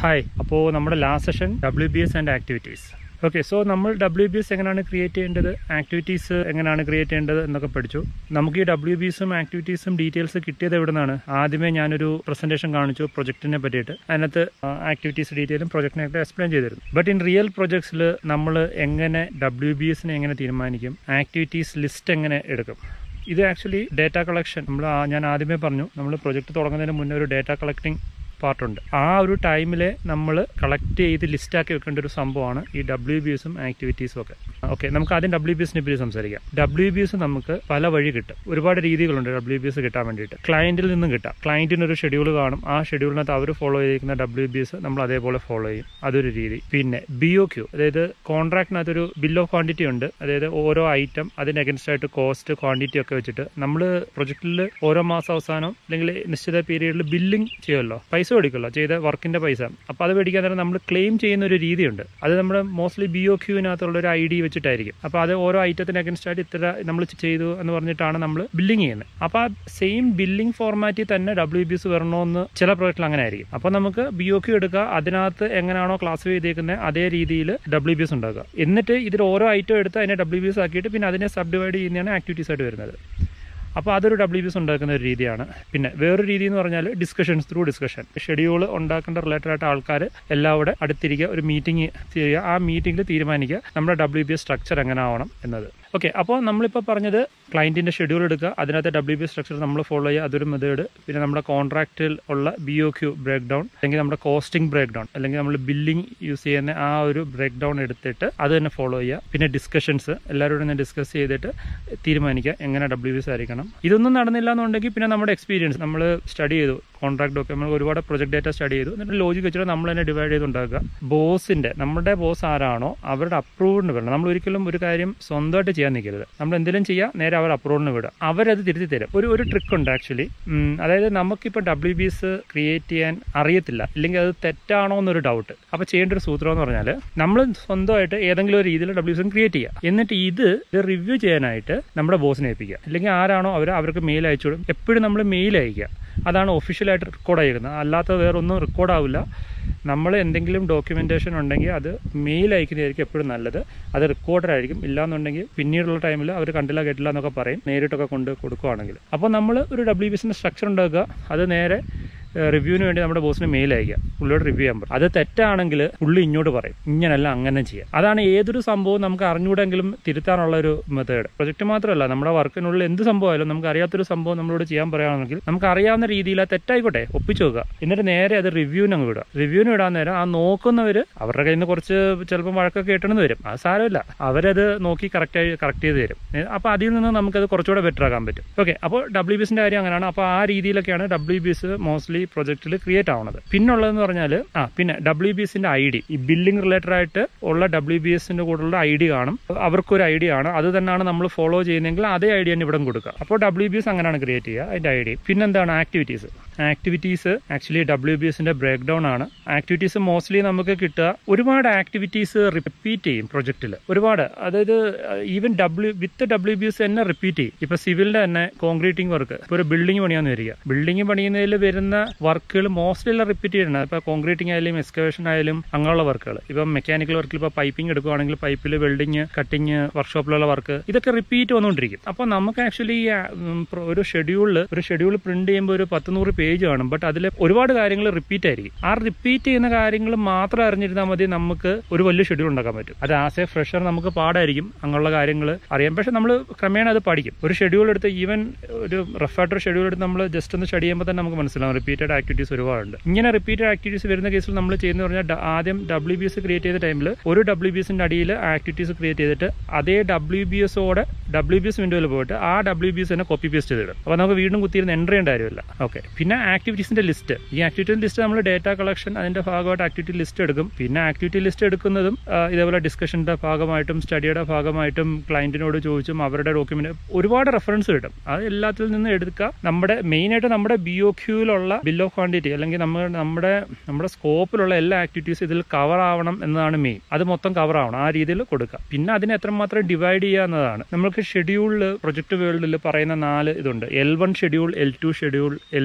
hi അപ്പോൾ നമ്മുടെ last session W B S and activities okay so നമ്മൾ W B S എങ്ങനെയാണ് create ചെയ്യേണ്ടത് ആക്ടിവിറ്റീസ് എങ്ങനെയാണ് ക്രിയേറ്റ് ചെയ്യേണ്ടത് എന്നൊക്കെ പഠിച്ചു നമുക്ക് ഈ ഡബ്ല്യു ബി എസും ആക്ടിവിറ്റീസും ഡീറ്റെയിൽസ് കിട്ടിയത് എവിടെ നിന്നാണ് ആദ്യമേ ഞാനൊരു പ്രസന്റേഷൻ കാണിച്ചു പ്രൊജക്റ്റിനെ പറ്റിയിട്ട് അതിനകത്ത് ആക്ടിവിറ്റീസ് ഡീറ്റെയിലും പ്രൊജക്റ്റിനെയൊക്കെ എക്സ്പ്ലെയിൻ ചെയ്തിരുന്നു ബട്ട് ഇൻ റിയൽ പ്രൊജക്ട്സിൽ നമ്മൾ എങ്ങനെ ഡബ്ല്യു ബി എസിനെ എങ്ങനെ തീരുമാനിക്കും ആക്ടിവിറ്റീസ് ലിസ്റ്റ് എങ്ങനെ എടുക്കും ഇത് ആക്ച്വലി ഡേറ്റ കളക്ഷൻ നമ്മൾ ഞാൻ ആദ്യമേ പറഞ്ഞു നമ്മൾ പ്രൊജക്ട് തുടങ്ങുന്നതിന് മുന്നേ ഒരു ഡേറ്റ കളക്ടിങ് പാർട്ടുണ്ട് ആ ഒരു ടൈമിലെ നമ്മൾ കളക്ട് ചെയ്ത് ലിസ്റ്റാക്കി വെക്കേണ്ട ഒരു സംഭവമാണ് ഈ ഡബ്ല്യു ബി എസും ആക്ടിവിറ്റീസും ഒക്കെ ഓക്കെ നമുക്ക് ആദ്യം ഡബ്ല്യു ബി എസിനെ പറ്റി സംസാരിക്കാം ഡബ്ല്യു ബി എസ് നമുക്ക് പല വഴി കിട്ടും ഒരുപാട് രീതികളുണ്ട് ഡബ്ല്യു ബി എസ് കിട്ടാൻ വേണ്ടിയിട്ട് ക്ലയന്റിൽ നിന്നും കിട്ടാം ക്ലയന്റിന് ഒരു ഷെഡ്യൂൾ കാണും ആ ഷെഡ്യൂളിനകത്ത് അവർ ഫോളോ ചെയ്തിരിക്കുന്ന ഡബ്ല്യു ബി എസ് നമ്മൾ അതേപോലെ ഫോളോ ചെയ്യും അതൊരു രീതി പിന്നെ ബി ഒ ക്യു അതായത് കോൺട്രാക്ടിനകത്ത് ഒരു ബിൽ ഓഫ് ക്വാണ്ടിറ്റി ഉണ്ട് അതായത് ഓരോ ഐറ്റം അതിന് അഗൻസ്റ്റ് ആയിട്ട് കോസ്റ്റ് ക്വാണ്ടിറ്റി ഒക്കെ വെച്ചിട്ട് നമ്മൾ പ്രൊജക്റ്റിൽ ഓരോ മാസം അവസാനം അല്ലെങ്കിൽ നിശ്ചിത പീരീഡിൽ ബില്ലിംഗ് ചെയ്യുമല്ലോ പൈസ മേടിക്കുമല്ലോ ചെയ്ത വർക്കിന്റെ പൈസ അപ്പോൾ അത് മേടിക്കാൻ നേരം നമ്മൾ ക്ലെയിം ചെയ്യുന്ന ഒരു രീതിയുണ്ട് അത് നമ്മുടെ മോസ്റ്റ്ലി ബി ഒ ക്യൂവിനകത്തുള്ള ഒരു ഐ ഡി വെച്ചിട്ടായിരിക്കും അപ്പോൾ അത് ഓരോ ഐറ്റത്തിന് അഗൻസ്റ്റ് ആയിട്ട് ഇത്ര നമ്മൾ ചെയ്തു എന്ന് പറഞ്ഞിട്ടാണ് നമ്മൾ ബില്ലിംഗ് ചെയ്യുന്നത് അപ്പോൾ ആ സെയിം ബില്ലിംഗ് ഫോർമാറ്റിൽ തന്നെ ഡബ്ല്യു ബി എസ് വരണമെന്ന് ചില പ്രോജക്റ്റിൽ അങ്ങനെ ആയിരിക്കും അപ്പോൾ നമുക്ക് ബി ഒ ക്യൂ എടുക്കുക അതിനകത്ത് എങ്ങനെയാണോ ക്ലാസിഫൈ ചെയ്തേക്കുന്നത് അതേ രീതിയിൽ ഡബ്ല്യു ബി എസ് ഉണ്ടാക്കുക എന്നിട്ട് ഇതിൽ ഓരോ ഐറ്റം എടുത്ത് അതിനെ ഡബ്ല്യു ബി എസ് ആക്കിയിട്ട് പിന്നെ അതിനെ സബ് ഡിവൈഡ് ചെയ്യുന്നതാണ് ആക്ടിവിറ്റീസ് ആയിട്ട് വരുന്നത് അപ്പോൾ അതൊരു ഡബ്ല്യു ബി എസ് ഉണ്ടാക്കുന്ന ഒരു രീതിയാണ് പിന്നെ വേറൊരു രീതി എന്ന് പറഞ്ഞാൽ ഡിസ്കഷൻസ് ത്രൂ ഡിസ്കഷൻ ഷെഡ്യൂൾ ഉണ്ടാക്കേണ്ട റിലേറ്റഡ് ആയിട്ട് ആൾക്കാർ എല്ലാവരും അടുത്തിരിക്കുക ഒരു മീറ്റിംഗ് ചെയ്യുക ആ മീറ്റിംഗിൽ തീരുമാനിക്കുക നമ്മുടെ ഡബ്ല്യു ബി എസ് സ്ട്രക്ചർ എങ്ങനെ ആവണം എന്നത് ഓക്കെ അപ്പോൾ നമ്മളിപ്പോൾ പറഞ്ഞത് ക്ലയൻറ്റിൻ്റെ ഷെഡ്യൂൾ എടുക്കുക അതിനകത്ത് ഡബ്ല്യു ബി സ്ട്രക്ചർ നമ്മൾ ഫോളോ ചെയ്യുക അതൊരു മെത്തേഡ് പിന്നെ നമ്മുടെ കോൺട്രാക്റ്റിൽ ഉള്ള B O Q break down അല്ലെങ്കിൽ നമ്മുടെ കോസ്റ്റിംഗ് ബ്രേക്ക് ഡൗൺ അല്ലെങ്കിൽ നമ്മൾ ബില്ലിംഗ് യൂസ് ചെയ്യുന്ന ആ ഒരു ബ്രേക്ക് ഡൗൺ എടുത്തിട്ട് അത് തന്നെ ഫോളോ ചെയ്യുക പിന്നെ ഡിസ്കഷൻസ് എല്ലാവരോടും ഡിസ്കസ് ചെയ്തിട്ട് തീരുമാനിക്കുക എങ്ങനെ ഡബ്ല്യു ബി എസ് ആയിരിക്കണം ഇതൊന്നും നടന്നില്ല എന്നുണ്ടെങ്കിൽ പിന്നെ നമ്മുടെ എക്സ്പീരിയൻസ് നമ്മൾ സ്റ്റഡി ചെയ്തു കോൺട്രാക്ട് ഒക്കെ നമ്മൾ ഒരുപാട് പ്രൊജക്ട് ഡേറ്റ സ്റ്റഡി ചെയ്തു എന്നിട്ട് ലോജിക് വെച്ചിട്ട് നമ്മൾ തന്നെ ഡിവൈഡ് ചെയ്തുണ്ടാക്കുക ബോസിന്റെ നമ്മുടെ ബോസ് ആരാണോ അവരുടെ അപ്രൂവ്ഡിന് വരണം നമ്മൾ ഒരിക്കലും ഒരു കാര്യം സ്വന്തമായിട്ട് ചെയ്യാൻ നിൽക്കരുത് നമ്മൾ എന്തെങ്കിലും ചെയ്യുക നേരെ അവർ അപ്രൂവ്ഡിന് വിടുക അവരത് തിരുത്തി തരും ഒരു ഒരു ട്രിക്ക് ഉണ്ട് ആക്ച്വലി അതായത് നമുക്കിപ്പോൾ ഡബ്ല്യു ബി എസ് ക്രിയേറ്റ് ചെയ്യാൻ അറിയത്തില്ല ഇല്ലെങ്കിൽ അത് തെറ്റാണോ എന്നൊരു ഡൗട്ട് അപ്പോൾ ചെയ്യേണ്ട ഒരു സൂത്രം എന്ന് പറഞ്ഞാൽ നമ്മൾ സ്വന്തമായിട്ട് ഏതെങ്കിലും ഒരു രീതിയിൽ ഡബ്ല്യു എസ് ക്രിയേറ്റ് ചെയ്യുക എന്നിട്ട് ഇത് റിവ്യൂ ചെയ്യാനായിട്ട് നമ്മുടെ ബോസിനെ ഏൽപ്പിക്കുക അല്ലെങ്കിൽ ആരാണോ അവർ അവർക്ക് മെയിൽ അയച്ചു വിടും എപ്പോഴും നമ്മൾ മെയിൽ അയക്കുക അതാണ് ഒഫീഷ്യലായിട്ട് റെക്കോർഡ് ആയിരിക്കുന്നത് അല്ലാത്ത വേറെ ഒന്നും റെക്കോർഡ് ആവില്ല നമ്മൾ എന്തെങ്കിലും ഡോക്യുമെൻറ്റേഷൻ ഉണ്ടെങ്കിൽ അത് മെയിൽ അയക്കുന്നതായിരിക്കും എപ്പോഴും നല്ലത് അത് റെക്കോർഡഡ് ആയിരിക്കും ഇല്ലാന്നുണ്ടെങ്കിൽ പിന്നീടുള്ള ടൈമിൽ അവർ കണ്ടില്ല കേട്ടില്ല എന്നൊക്കെ പറയും നേരിട്ടൊക്കെ കൊണ്ട് കൊടുക്കുകയാണെങ്കിൽ അപ്പോൾ നമ്മൾ ഒരു ഡബ്ല്യു ബി എസിൻ്റെ സ്ട്രക്ചർ ഉണ്ടാക്കുക അത് നേരെ റിവ്യൂവിന് വേണ്ടി നമ്മുടെ ബോസിന് മെയിൽ അയക്കുക പുള്ളിയോട് റിവ്യൂ ചെയ്യാൻ പറയും അത് തെറ്റാണെങ്കിൽ പുള്ളി ഇങ്ങോട്ട് പറയും ഇങ്ങനല്ല അങ്ങനെ ചെയ്യാം അതാണ് ഏതൊരു സംഭവം നമുക്ക് അറിഞ്ഞൂടെങ്കിലും തിരുത്താനുള്ള ഒരു മെത്തേഡ് പ്രൊജക്ട് മാത്രമല്ല നമ്മുടെ വർക്കിനുള്ളിൽ എന്ത് സംഭവമായാലും നമുക്ക് അറിയാത്തൊരു സംഭവം നമ്മളോട് ചെയ്യാൻ പറയുകയാണെങ്കിൽ നമുക്ക് അറിയാവുന്ന രീതിയിൽ ആ തെറ്റായിക്കോട്ടെ ഒപ്പിച്ചു വെക്കുക എന്നിട്ട് നേരെ അത് റിവ്യൂവിന് അങ്ങ് വിടുക റിവ്യൂവിന് വിടാൻ നേരം ആ നോക്കുന്നവർ അവരുടെ കയ്യിൽ നിന്ന് കുറച്ച് ചിലപ്പോൾ വഴക്കൊക്കെ കിട്ടണമെന്ന് വരും അത് സാരമില്ല അവരത് നോക്കി കറക്റ്റായി കറക്റ്റ് ചെയ്ത് തരും അപ്പോൾ അതിൽ നിന്ന് നമുക്കത് കുറച്ചുകൂടെ ബെറ്റർ ആക്കാൻ പറ്റും ഓക്കെ അപ്പോൾ ഡബ്ല്യു ബി എസിൻ്റെ കാര്യം അങ്ങനെയാണ് അപ്പോൾ ആ രീതിയിലൊക്കെയാണ് ഡബ്ല്യു ബി എസ് മോസ്റ്റ്ലി പ്രൊജക്റ്റിൽ ക്രിയേറ്റ് ആവുന്നത് പിന്നുള്ളതെന്ന് പറഞ്ഞാൽ ആ പിന്നെ ഡബ്ല്യു ബി എസിന്റെ ഐ ഡി ഈ ബില്ലിംഗ് റിലേറ്റഡ് ആയിട്ട് ഉള്ള ഡബ്ല്യു ബി എസിന്റെ കൂടെയുള്ള ഐ ഡി കാണും അവർക്കൊരു ഐ ഡി ആണ് അത് തന്നെയാണ് നമ്മൾ ഫോളോ ചെയ്യുന്നതെങ്കിൽ അതേ ഐ ഡി തന്നെ ഇവിടെ കൊടുക്കുക അപ്പോൾ ഡബ്ല്യു ബി എസ് അങ്ങനെയാണ് ക്രിയേറ്റ് ചെയ്യുക അതിന്റെ ഐ ഡി പിന്നെന്താണ് activities activities actually W B എസിന്റെ ബ്രേക്ക് ഡൗൺ ആണ് ആക്ടിവിറ്റീസ് മോസ്റ്റ്ലി നമുക്ക് കിട്ടുക ഒരുപാട് ആക്ടിവിറ്റീസ് റിപ്പീറ്റ് ചെയ്യും പ്രൊജക്റ്റിൽ ഒരുപാട് അതായത് even W with W B S തന്നെ റിപ്പീറ്റ് ചെയ്യും ഇപ്പൊ സിവിലിന്റെ തന്നെ കോൺക്രീറ്റിംഗ് വർക്ക് ഇപ്പോൾ ഒരു ബിൽഡിംഗ് പണിയാന്ന് വരിക ബിൽഡിംഗ് പണിയുന്നതിൽ വരുന്ന വർക്കുകൾ മോസ്റ്റ്ലി എല്ലാം റിപ്പീറ്റ് ചെയ്യണം ഇപ്പോൾ കോൺക്രീറ്റിംഗ് ആയാലും എക്സ്കവേഷൻ ആയാലും അങ്ങനെയുള്ള വർക്കുകൾ ഇപ്പം മെക്കാനിക്കൽ വർക്കിൽ ഇപ്പോൾ പൈപ്പിംഗ് എടുക്കുകയാണെങ്കിൽ പൈപ്പിൽ വെൽഡിങ് കട്ടിങ് വർക്ക്ഷോപ്പിലുള്ള വർക്ക് ഇതൊക്കെ റിപ്പീറ്റ് വന്നുകൊണ്ടിരിക്കും അപ്പോൾ നമുക്ക് ആക്ച്വലി ഒരു ഷെഡ്യൂളിൽ ഒരു ഷെഡ്യൂൾ പ്രിന്റ് ചെയ്യുമ്പോൾ ഒരു പത്ത് നൂറ് പേജ് കാണും ബട്ട് അതിൽ ഒരുപാട് കാര്യങ്ങൾ റിപ്പീറ്റ് ആയിരിക്കും ആ റിപ്പീറ്റ് ചെയ്യുന്ന കാര്യങ്ങൾ മാത്രം അറിഞ്ഞിരുന്നാൽ മതി നമുക്ക് ഒരു വലിയ ഷെഡ്യൂൾ ഉണ്ടാക്കാൻ പറ്റും അത് ആസ് എ ഫ്രഷർ നമുക്ക് പാടായിരിക്കും അങ്ങനെയുള്ള കാര്യങ്ങൾ അറിയാം പക്ഷെ നമ്മൾ ക്രമേണ അത് പഠിക്കും ഒരു ഷെഡ്യൂൾ എടുത്ത് ഈവൻ ഒരു റഫായിട്ടൊരു ഷെഡ്യൂൾ എടുത്ത് നമ്മൾ ജസ്റ്റ് ഒന്ന് സ്റ്റഡി ചെയ്യുമ്പോൾ തന്നെ നമുക്ക് മനസ്സിലാവും റിപ്പീറ്റഡ് ആക്ടിവിറ്റീസ് ഒരുപാടുണ്ട് ഇങ്ങനെ റിപ്പീറ്റഡ് ആക്ടിവിറ്റീസ് വരുന്ന കേസിൽ നമ്മൾ ചെയ്യുന്ന പറഞ്ഞാൽ ആദ്യം ഡബ്ല്യു ബി എസ് ക്രിയേറ്റ് ചെയ്ത ടൈമിൽ ഒരു ഡബ്ല്യു ബി എസിന്റെ അടിയിൽ ആക്ടിവിറ്റീസ് ക്രിയേറ്റ് ചെയ്തിട്ട് അതേ ഡബ്ല്യു ബി എസോടെ ഡബ്ല്യു ബി എസ് വിൻഡോയിൽ പോയിട്ട് ആ ഡബ്ല്യു ബി എസ് തന്നെ കോപ്പി പേസ്റ്റ് ചെയ്തിടും അപ്പോൾ നമുക്ക് വീണ്ടും കുത്തിയിരുന്ന് എൻ്റർ ചെയ്യേണ്ട കാര്യമില്ല ഓക്കെ പിന്നെ ആക്ടിവിറ്റീസിന്റെ ലിസ്റ്റ് ഈ ആക്ടിവിറ്റി ലിസ്റ്റ് നമ്മൾ ഡേറ്റ കളക്ഷൻ അതിന്റെ ഭാഗമായിട്ട് ആക്ടിവിറ്റി ലിസ്റ്റ് എടുക്കും പിന്നെ ആക്ടിവിറ്റി ലിസ്റ്റ് എടുക്കുന്നതും ഇതേപോലെ ഡിസ്കഷന്റെ ഭാഗമായിട്ടും സ്റ്റഡിയുടെ ഭാഗമായിട്ടും ക്ലയന്റിനോട് ചോദിച്ചും അവരുടെ ഡോക്യുമെന്റ് ഒരുപാട് റെഫറൻസ് കിട്ടും അത് എല്ലാത്തിൽ നിന്ന് എടുക്കുക നമ്മുടെ മെയിൻ ആയിട്ട് നമ്മുടെ ബി ഒ ക്യൂവിലുള്ള ബിൽ ഓഫ് ക്വാണ്ടിറ്റി അല്ലെങ്കിൽ നമ്മൾ നമ്മുടെ നമ്മുടെ സ്കോപ്പിലുള്ള എല്ലാ ആക്ടിവിറ്റീസും ഇതിൽ കവർ ആവണം എന്നതാണ് മെയിൻ അത് മൊത്തം കവർ ആവണം ആ രീതിയിൽ കൊടുക്കുക പിന്നെ അതിനെ എത്രമാത്രം ഡിവൈഡ് ചെയ്യുക എന്നതാണ് നമുക്ക് ഷെഡ്യൂളിൽ പ്രൊജക്ട് വേൾഡിൽ പറയുന്ന നാല് ഇതുണ്ട് L one schedule L two schedule L three schedule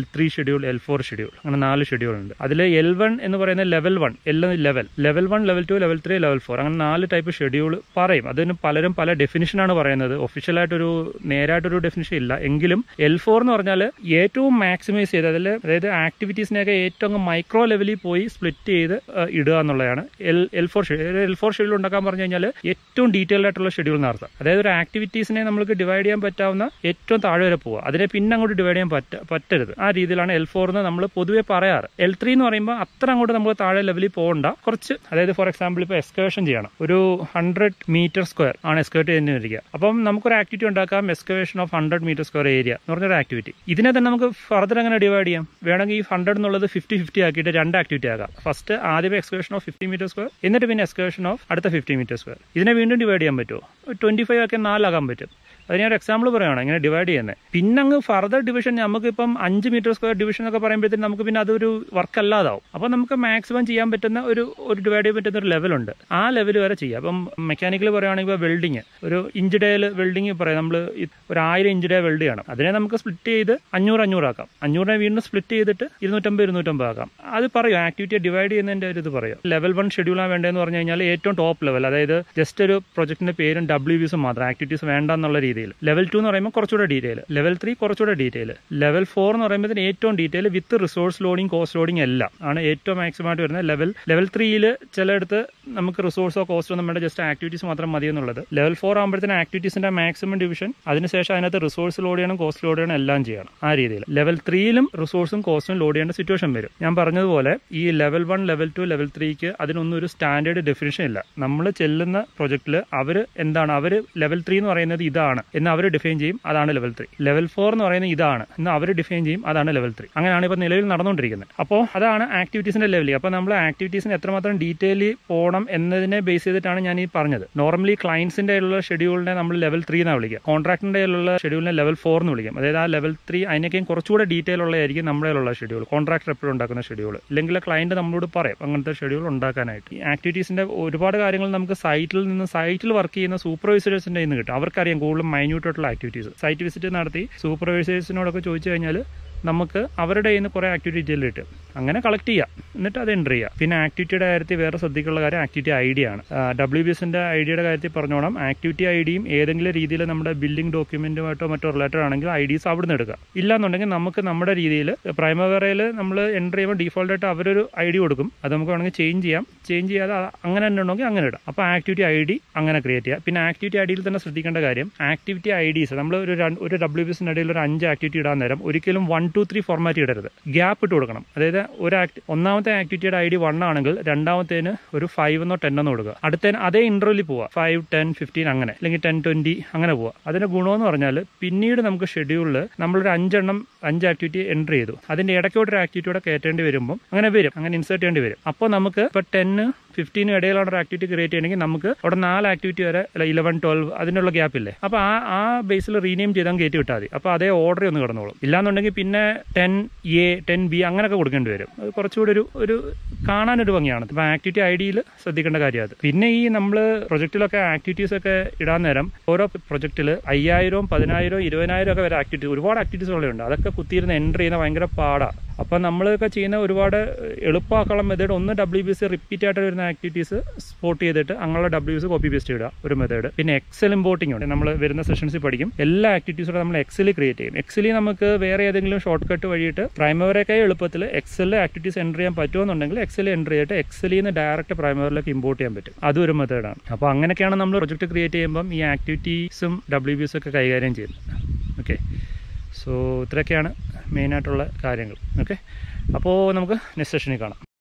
schedule L four schedule അങ്ങനെ നാല് ഷെഡ്യൂൾ ഉണ്ട് അതിൽ എൽ വൺ എന്ന് പറയുന്ന level one L level level one level two level three level four അങ്ങനെ നാല് ടൈപ്പ് ഷെഡ്യൂൾ പറയും അതിന് പലരും പല ഡെഫിനിഷനാണ് പറയുന്നത് ഒഫീഷ്യലായിട്ടൊരു നേരായിട്ടൊരു ഡെഫിനിഷൻ ഇല്ല എങ്കിലും എൽ ഫോർ എന്ന് പറഞ്ഞാൽ ഏറ്റവും മാക്സിമൈസ് ചെയ്ത് അതിൽ അതായത് ആക്ടിവിറ്റീസിനെയൊക്കെ ഏറ്റവും മൈക്രോ ലെവലിൽ പോയി സ്പ്ലിറ്റ് ചെയ്ത് ആ, ഇടുക എന്നുള്ളതാണ് L L four schedule L four schedule ഉണ്ടാക്കാൻ പറഞ്ഞു കഴിഞ്ഞാൽ ഏറ്റവും ഡീറ്റെയിൽഡ് ആയിട്ടുള്ള ഷെഡ്യൂൾ നടത്താം അതായത് ഒരു ആക്ടിവിറ്റീസിനെ നമുക്ക് ഡിവൈഡ് ചെയ്യാൻ പറ്റാവുന്ന ഏറ്റവും താഴെ വരെ പോവുക അതിനെ പിന്നെ അങ്ങോട്ട് ഡിവൈഡ് ചെയ്യാൻ പറ്റ പറ്റരുത് ആ രീതിയിലാണ് എൽ ഫോർ എന്ന് നമ്മൾ പൊതുവെ പറയാറ് എൽ ത്രീ എന്ന് പറയുമ്പോൾ അത്ര അങ്ങോട്ട് നമ്മൾ താഴെ ലെവലിൽ പോകണ്ട കുറച്ച് അതായത് ഫോർ എക്സാമ്പിൾ ഇപ്പോൾ എക്സ്കവേഷൻ ചെയ്യണം ഒരു ഹൺഡ്രഡ് മീറ്റർ സ്ക്വയർ ആണ് എക്സ്കവേറ്റ് ചെയ്യുന്നതിരിക്കുക അപ്പം നമുക്കൊരു ആക്ടിവിറ്റി ഉണ്ടാക്കാം excavation of hundred metre square area എന്ന് പറഞ്ഞൊരു ആക്ടിവിറ്റി ഇതിനെ തന്നെ നമുക്ക് ഫർദർ അങ്ങനെ ഡിവൈഡ് ചെയ്യാം വേണമെങ്കിൽ ഈ ഹൺഡ്രഡ് എന്നുള്ളത് ഫിഫ്റ്റി ഫിഫ്റ്റി ആക്കിയിട്ട് രണ്ട് ആക്ടിവിറ്റി ആകാം ഫസ്റ്റ് ആദ്യമേ excavation of fifty metre square എന്നിട്ട് പിന്നെ എക്സ്കവേഷൻ ഓഫ് അടുത്ത ഫിഫ്റ്റി മീറ്റർ സ്ക്വയർ ഇതിനെ വീണ്ടും ഡിവൈഡ് ചെയ്യാൻ പറ്റുമോ ട്വന്റി ഫൈവ് ആക്കി നാലാകാൻ പറ്റും അത് ഞാൻ ഒരു എക്സാമ്പിൾ പറയുകയാണ് ഇങ്ങനെ ഡിവൈഡ് ചെയ്യുന്നത് പിന്നെ അങ്ങ് ഫർദർ ഡിവിഷൻ നമുക്കിപ്പം അഞ്ച് മീറ്റർ സ്ക്വയർ ഡിവിഷൻ ഒക്കെ പറയുമ്പോഴത്തേക്കും നമുക്ക് പിന്നെ അതൊരു വർക്ക് അല്ലാതാവും അപ്പോൾ നമുക്ക് മാക്സിമം ചെയ്യാൻ പറ്റുന്ന ഒരു ഒരു ഡിവൈഡ് ചെയ്യാൻ പറ്റുന്ന ഒരു ലെവലുണ്ട് ആ ലെവൽ വരെ ചെയ്യാം അപ്പം മെക്കാനിക്കൽ പറയുകയാണെങ്കിൽ ഇപ്പോൾ വെൽഡിങ് ഒരു ഇഞ്ച് ഡേയിൽ വെൽഡിങ് പറയാം നമ്മൾ ഒരു ആയിരം ഇഞ്ച് ഡേ വെൽഡ് ചെയ്യണം അതിനെ നമുക്ക് സ്പ്ലിറ്റ് ചെയ്ത് അഞ്ഞൂറ് അഞ്ഞൂറാക്കാം അഞ്ഞൂറിനെ വീണ്ടും സ്പ്ലിറ്റ് ചെയ്തിട്ട് ഇരുന്നൂറ്റമ്പത് ഇരുന്നൂറ്റമ്പത് ആക്കാം അത് പറയും ആക്ടിവിറ്റി ഡിവൈഡ് ചെയ്യുന്നതിന്റെ ഒരു ഇത് പറയും ലെവൽ വൺ ഷെഡ്യൂളാണ് വേണ്ടതെന്ന് പറഞ്ഞു കഴിഞ്ഞാൽ ഏറ്റവും ടോപ്പ് ലെവൽ അതായത് ജസ്റ്റ് ഒരു പ്രൊജക്ടിന്റെ പേരും ഡബ്ല്യു വിസും മാത്രം ആക്ടിവിറ്റീസ് വേണ്ട എന്നുള്ള രീതിയിൽ ലെവൽ ടു എന്ന് പറയുമ്പോൾ കുറച്ചുകൂടെ ഡീറ്റെയിൽ ലെവൽ ത്രീ കുറച്ചുകൂടെ ഡീറ്റെയിൽ ലെവൽ ഫോർ എന്ന് പറയുമ്പോൾ ഏറ്റവും detail with resource loading cost loading എല്ലാം ആണ് ഏറ്റവും മാക്സിമം ആയിട്ട് വരുന്നത് ലെവൽ ലെവൽ ത്രീയിൽ ചിലയിടത്ത് നമുക്ക് റിസോഴ്സോ കോസ്റ്റോ ഒന്നും വേണ്ട ജസ്റ്റ് ആക്ടിവിറ്റീസ് മാത്രം മതി എന്നുള്ളത് ലെവൽ ഫോർ ആകുമ്പോഴത്തേന് ആക്ടിവിറ്റീസിന്റെ മാക്സിമം ഡിവിഷൻ അതിനുശേഷം അതിനകത്ത് റിസോഴ്സ് ലോഡ് ചെയ്യണം കോസ്റ്റ് ലോഡ് ചെയ്യണം എല്ലാം ചെയ്യണം ആ രീതിയിൽ ലെവൽ ത്രീയിലും റിസോഴ്സും കോസ്റ്റും ലോഡ് ചെയ്യേണ്ട സിറ്റുവേഷൻ വരും ഞാൻ പറഞ്ഞതുപോലെ ഈ level one level two level ത്രീക്ക് അതിനൊന്നും ഒരു സ്റ്റാൻഡേർഡ് ഡെഫിനിഷൻ ഇല്ല നമ്മൾ ചെല്ലുന്ന പ്രൊജക്റ്റിൽ അവർ എന്താണ് അവർ ലെവൽ ത്രീ എന്ന് പറയുന്നത് ഇതാണ് എന്ന് അവർ ഡിഫൈൻ ചെയ്യും അതാണ് ലെവൽ ത്രീ ലെവൽ ഫോർ എന്ന് പറയുന്നത് ഇതാണ് എന്ന് അവർ ഡിഫൈൻ ചെയ്യും അതാണ് ലെവൽ ത്രീ അങ്ങനെയാണ് ഇപ്പോൾ നിലവിൽ നടന്നുകൊണ്ടിരിക്കുന്നത് അപ്പോൾ അതാണ് ആക്ടിവിറ്റീസിന്റെ ലെവൽ അപ്പോൾ നമ്മൾ ആക്ടിവിറ്റീസിന് എത്രമാത്രം ഡീറ്റെയിൽ പോകണം എന്നതിനെ ബേസ് ചെയ്തിട്ടാണ് ഞാൻ ഈ പറഞ്ഞത് നോർമലി ക്ലയൻസിന്റെ ഉള്ള ഷെഡ്യൂളിനെ നമ്മൾ ലെവൽ ത്രീ എന്നാണ് വിളിക്കുക കോൺട്രാക്ടിന്റെ ഉള്ള ഷെഡ്യൂളിനെ ലെവൽ ഫോർ എന്ന് വിളിക്കും അതായത് ആ ലെവൽ ത്രീ അതിനൊക്കെയും കുറച്ചുകൂടെ ഡീറ്റെയിൽ ഉള്ളതായിരിക്കും നമ്മുടെ ഉള്ള ഷെഡ്യൂൾ കോൺട്രാക്ടർ എപ്പോഴും ഉണ്ടാക്കുന്ന ഷെഡ്യൂൾ ഇല്ലെങ്കിൽ ക്ലയന്റ് നമ്മളോട് പറയും അങ്ങനത്തെ ഷെഡ്യൂൾ ഉണ്ടാക്കാനായിട്ട് ഈ ആക്ടിവിറ്റീസിന്റെ ഒരുപാട് കാര്യങ്ങൾ നമുക്ക് സൈറ്റിൽ നിന്ന് സൈറ്റിൽ വർക്ക് ചെയ്യുന്ന സൂപ്പർവൈസേഴ്സിന്റെ നിന്ന് കിട്ടും അവർക്കറിയാം കൂടുതലും മൈന്യൂട്ട് ആയിട്ടുള്ള ആക്ടിവിറ്റീസ് സൈറ്റ് വിസിറ്റ് നടത്തി സൂപ്പർവൈസേഴ്സിനോടൊക്കെ ചോദിച്ചു കഴിഞ്ഞാൽ നമുക്ക് അവരുടെ കയ്യിൽ നിന്ന് കുറേ ആക്ടിവിറ്റി ഡീറ്റെയിൽ കിട്ടും അങ്ങനെ കളക്ട് ചെയ്യാം എന്നിട്ട് അത് എൻ്റർ ചെയ്യാം പിന്നെ ആക്ടിവിറ്റിയുടെ കാര്യത്തിൽ വേറെ ശ്രദ്ധിക്കാനുള്ള കാര്യം ആക്ടിവിറ്റി ഐ ഡി ആണ് ഡബ്ല്യു ബി എസിന്റെ ഐ ഡിയുടെ കാര്യത്തിൽ പറഞ്ഞോണം ആക്ടിവിറ്റി ഐ ഡിയും ഏതെങ്കിലും രീതിയിൽ നമ്മുടെ ബില്ലിംഗ് ഡോക്യുമെന്റുമായിട്ടോ മറ്റോ റിലേറ്റഡ് ആണെങ്കിൽ ഐ ഡീസ് അവിടെ നിന്ന് എടുക്കുക ഇല്ലാന്നുണ്ടെങ്കിൽ നമുക്ക് നമ്മുടെ രീതിയിൽ പ്രൈമവേറയിൽ നമ്മൾ എൻ്റർ ചെയ്യുമ്പോൾ ഡീഫോൾട്ട് ആയിട്ട് അവരൊരു ഐ ഡി കൊടുക്കും അത് നമുക്ക് വേണമെങ്കിൽ ചേഞ്ച് ചെയ്യാം ചേഞ്ച് ചെയ്യാതെ അത് അങ്ങനെ തന്നെ ഉണ്ടെങ്കിൽ അങ്ങനെ ഇടാം അപ്പോൾ ആക്ടിവിറ്റി ഐ ഡി അങ്ങനെ ക്രിയേറ്റ് ചെയ്യാം പിന്നെ ആക്ടിവിറ്റി ഐ ഡിയിൽ തന്നെ ശ്രദ്ധിക്കേണ്ട കാര്യം ആക്ടിവിറ്റി ഐ ഡീസ് നമ്മൾ ഒരു രണ്ട്- ഒരു ഡബ്ല്യു ബി എസിന്റെ ഇടയിൽ ഒരു അഞ്ച് ആക്ടിവിറ്റി ഇടാൻ നേരം ഒരിക്കലും വൺ ടു ത്രീ ഫോർമാറ്റ് ഇടരുത് ഗ്യാപ്പ് ഇട്ട് കൊടുക്കണം അതായത് ഒരു ആക്ടി ഒന്നാമത്തെ ആക്ടിവിറ്റിയുടെ ഐ ഡി വൺ ആണെങ്കിൽ രണ്ടാമത്തേന് ഒരു ഫൈവ് എന്നോ ടെൻ എന്നോ കൊടുക്കുക അടുത്തതിന് അതേ ഇന്റർവ്യൂവിൽ പോവുക ഫൈവ് ടെൻ ഫിഫ്റ്റീൻ അങ്ങനെ അല്ലെങ്കിൽ ടെൻ ട്വന്റി അങ്ങനെ പോവുക അതിന്റെ ഗുണമെന്ന് പറഞ്ഞാൽ പിന്നീട് നമുക്ക് ഷെഡ്യൂളിൽ നമ്മളൊരു അഞ്ചെണ്ണം അഞ്ച് ആക്ടിവിറ്റി എൻ്റർ ചെയ്തു അതിന്റെ ഇടയ്ക്കോട്ടൊരു ആക്ടിവിറ്റിയോടെ കയറ്റേണ്ടി വരുമ്പോൾ അങ്ങനെ വരും അങ്ങനെ ഇൻസേർട്ട് ചെയ്യേണ്ടി വരും അപ്പോൾ നമുക്ക് ഇപ്പോൾ ടെന്ന് ഫിഫ്റ്റീനും ഇടയിലാണ് ഒരു ആക്ടിവിറ്റി ക്രിയേറ്റ് ചെയ്യണമെങ്കിൽ നമുക്ക് അവിടെ നാല് ആക്ടിവിറ്റി വരെ അല്ല ഇലവൻ ട്വൽവ് അതിനുള്ള ഗ്യാപ്പ് ഇല്ലേ അപ്പോൾ ആ ആ ബേസിൽ റീനെയിം ചെയ്താൽ കയറ്റി വിട്ടാൽ മതി അപ്പോൾ അതേ ഓർഡർ ഒന്ന് കിടന്നോളും ഇല്ലാന്നുണ്ടെങ്കിൽ പിന്നെ ടെൻ എ ടെൻ ബി അങ്ങനെയൊക്കെ കൊടുക്കേണ്ടി വരും അത് കുറച്ചുകൂടി ഒരു ഒരു കാണാനൊരു ഭംഗിയാണ് ഇപ്പം ആക്ടിവിറ്റി ഐ ഡിയിൽ ശ്രദ്ധിക്കേണ്ട കാര്യം അത് പിന്നെ ഈ നമ്മൾ പ്രൊജക്റ്റിലൊക്കെ ആക്ടിവിറ്റീസ് ഒക്കെ ഇടാൻ നേരം ഓരോ പ്രൊജക്റ്റിൽ അയ്യായിരവും പതിനായിരവും ഇരുപതിനായിരം ഒക്കെ വരെ ആക്ടിവിറ്റീസ് ഒരുപാട് ആക്ടിവിറ്റീസുകളുണ്ട് അതൊക്കെ കുത്തിയിരുന്ന് എൻ്റർ ചെയ്യുന്ന ഭയങ്കര പാടാണ് അപ്പം നമ്മളൊക്കെ ചെയ്യുന്ന ഒരുപാട് എളുപ്പമാക്കാനുള്ള മെത്തേഡ് ഒന്ന് ഡബ്ല്യു ബി സി റിപ്പീറ്റ് ആയിട്ട് വരുന്ന ആക്ടിവിറ്റീസ് സ്പോട്ട് ചെയ്തിട്ട് അങ്ങനെയുള്ള W B C copy paste ഇടുക ഒരു മെത്തേഡ് പിന്നെ എക്സൽ ഇമ്പോർട്ടിംഗ് ഉണ്ട് നമ്മൾ വരുന്ന സെഷൻസിൽ പഠിക്കും എല്ലാ ആക്ടിവിറ്റീസും നമ്മൾ എക്സൽ ക്രിയേറ്റ് ചെയ്യും എക്സലിൽ നമുക്ക് വേറെ ഏതെങ്കിലും ഷോർട്ട് കട്ട് വഴിയിട്ട് പ്രൈമറിയൊക്കെ എളുപ്പത്തിൽ എക്സലിൽ ആക്ടിവിറ്റീസ് എൻ്റർ ചെയ്യാൻ പറ്റുമെന്നുണ്ടെങ്കിൽ എക്സൽ എൻ്റർ ചെയ്തിട്ട് എക്സലിൽ നിന്ന് ഡയറക്റ്റ് പ്രൈമറിലേക്ക് ഇമ്പോർട്ട് ചെയ്യാൻ പറ്റും അതും ഒരു മെത്തേഡാണ് അപ്പോൾ അങ്ങനെയൊക്കെയാണ് നമ്മൾ പ്രൊജക്ട് ക്രിയേറ്റ് ചെയ്യുമ്പം ഈ ആക്ടിവിറ്റീസും ഡബ്ല്യു ബി ഒക്കെ കൈകാര്യം ചെയ്യുന്നത് ഓക്കെ സോ ഇത്രയൊക്കെയാണ് മെയിനായിട്ടുള്ള കാര്യങ്ങൾ ഓക്കെ അപ്പോൾ നമുക്ക് നെക്സ്റ്റ് സെഷനിൽ കാണാം